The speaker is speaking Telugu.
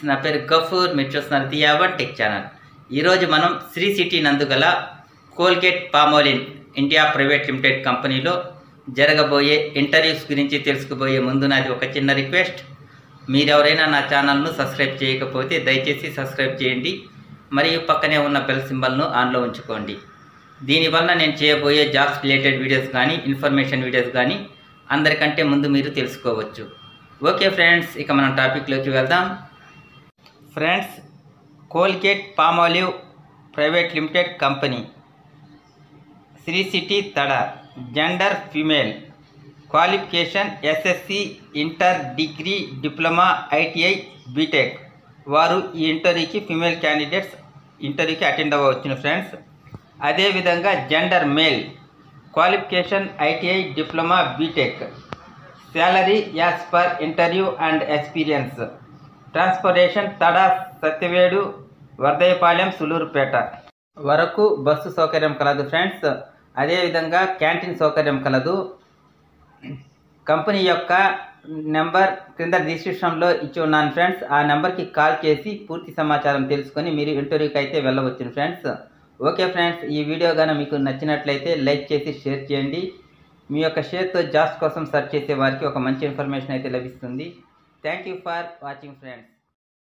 నా పేరు గఫూర్ మీరు చూస్తున్నారు దియావన్ టెక్ ఛానల్ ఈరోజు మనం శ్రీ సిటీ నందుగల Colgate Palmolive India private limited కంపెనీలో జరగబోయే ఇంటర్వ్యూస్ గురించి తెలుసుకుపోయే ముందు నాది ఒక చిన్న రిక్వెస్ట్ మీరెవరైనా నా ఛానల్ను సబ్స్క్రైబ్ చేయకపోతే దయచేసి సబ్స్క్రైబ్ చేయండి మరియు పక్కనే ఉన్న బెల్ సింబల్ను ఆన్లో ఉంచుకోండి దీనివల్ల నేను చేయబోయే జాబ్స్ రిలేటెడ్ వీడియోస్ కానీ ఇన్ఫర్మేషన్ వీడియోస్ కానీ అందరికంటే ముందు మీరు తెలుసుకోవచ్చు ఓకే ఫ్రెండ్స్ ఇక మనం టాపిక్లోకి వెళ్దాం friends Colgate Palmolive private limited company Sri City Tada gender female qualification SSC inter degree diploma ITI BTech వారు ఈ ఇంటర్వ్యూకి ఫీమేల్ క్యాండిడేట్స్ ఇంటర్వ్యూకి అటెండ్ అవ్వవచ్చును ఫ్రెండ్స్ అదేవిధంగా gender male qualification ITI diploma BTech salary as per interview and experience transportation Tada Satyavedu Varadaiahpalem Sullurpeta వరకు బస్సు సౌకర్యం కలదు ఫ్రెండ్స్ అదేవిధంగా క్యాంటీన్ సౌకర్యం కలదు కంపెనీ యొక్క నెంబర్ క్రింద డిస్క్రిప్షన్లో ఇచ్చి ఉన్నాను ఫ్రెండ్స్ ఆ నెంబర్కి కాల్ చేసి పూర్తి సమాచారం తెలుసుకొని మీరు ఇంటర్వ్యూకి అయితే వెళ్ళవచ్చు ఫ్రెండ్స్ ఓకే ఫ్రెండ్స్ ఈ వీడియో కానీ మీకు నచ్చినట్లయితే లైక్ చేసి షేర్ చేయండి మీ యొక్క షేర్తో జాబ్స్ కోసం సెర్చ్ చేసే వారికి ఒక మంచి ఇన్ఫర్మేషన్ అయితే లభిస్తుంది thank you for watching friends